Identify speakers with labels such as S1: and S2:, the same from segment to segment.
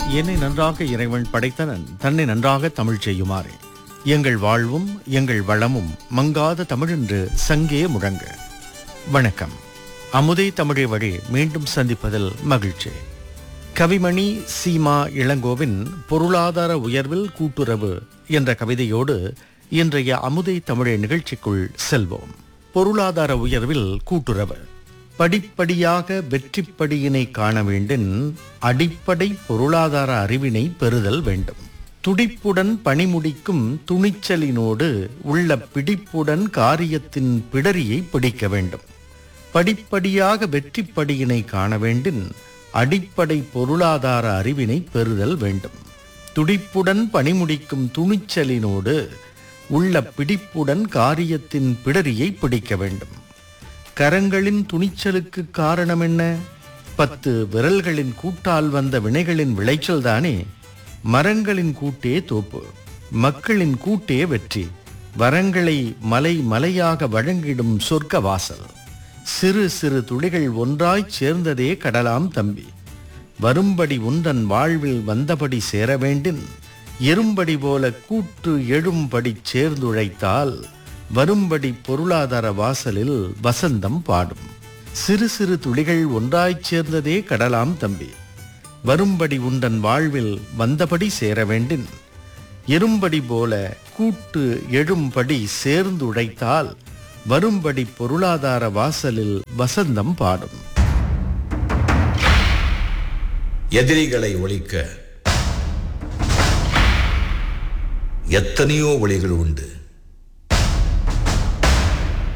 S1: என்னை நன்றாக இறைவன் படைத்தனன் தன்னை நன்றாக தமிழ் செய்யுமாறு எங்கள் வாழ்வும் எங்கள் வளமும் மங்காத தமிழென்று சங்கே முழங்க வணக்கம் அமுதை தமிழை வழி மீண்டும் சந்திப்பதில் மகிழ்ச்சி கவிமணி சீமா இளங்கோவின் பொருளாதார உயர்வில் கூட்டுறவு என்ற கவிதையோடு இன்றைய அமுதை தமிழை நிகழ்ச்சிக்குள் செல்வோம் பொருளாதார உயர்வில் கூட்டுறவு படிப்படியாக வெற்றிப்படியினை காண வேண்டின் அடிப்படை பொருளாதார அறிவினை பெறுதல் வேண்டும் துடிப்புடன் பணிமுடிக்கும் துணிச்சலினோடு உள்ள பிடிப்புடன் காரியத்தின் பிடரியை பிடிக்க வேண்டும் படிப்படியாக வெற்றிப்படியினை காண வேண்டின் அடிப்படை பொருளாதார அறிவினை பெறுதல் வேண்டும் துடிப்புடன் பணிமுடிக்கும் துணிச்சலினோடு உள்ள பிடிப்புடன் காரியத்தின் பிடரியை பிடிக்க வேண்டும் கரங்களின் துணிச்சலுக்கு காரணம் என்ன பத்து விரல்களின் கூட்டால் வந்த வினைகளின் விளைச்சல்தானே மரங்களின் கூட்டே தோப்பு மக்களின் கூட்டே வெற்றி வரங்களை மலை மலையாக வழங்கிடும் சொர்க்க வாசல் சிறு சிறு துளிகள் ஒன்றாய்ச் சேர்ந்ததே கடலாம் தம்பி வரும்படி உந்தன் வாழ்வில் வந்தபடி சேர வேண்டின் எறும்படி போல கூட்டு எழும்படி சேர்ந்துழைத்தால் வரும்படி பொருளாதார வாசலில் வசந்தம் பாடும் சிறு சிறு துளிகள் ஒன்றாய்ச் சேர்ந்ததே கடலாம் தம்பி வரும்படி உந்தன் வாழ்வில் வந்தபடி சேர வேண்டின் எறும்படி போல கூட்டு எழும்படி சேர்ந்து உழைத்தால் வரும்படி பொருளாதார வாசலில் வசந்தம் பாடும்
S2: எதிரிகளை ஒழிக்க எத்தனையோ வழிகள் உண்டு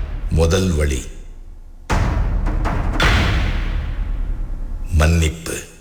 S2: முதல் வழி மன்னிப்பு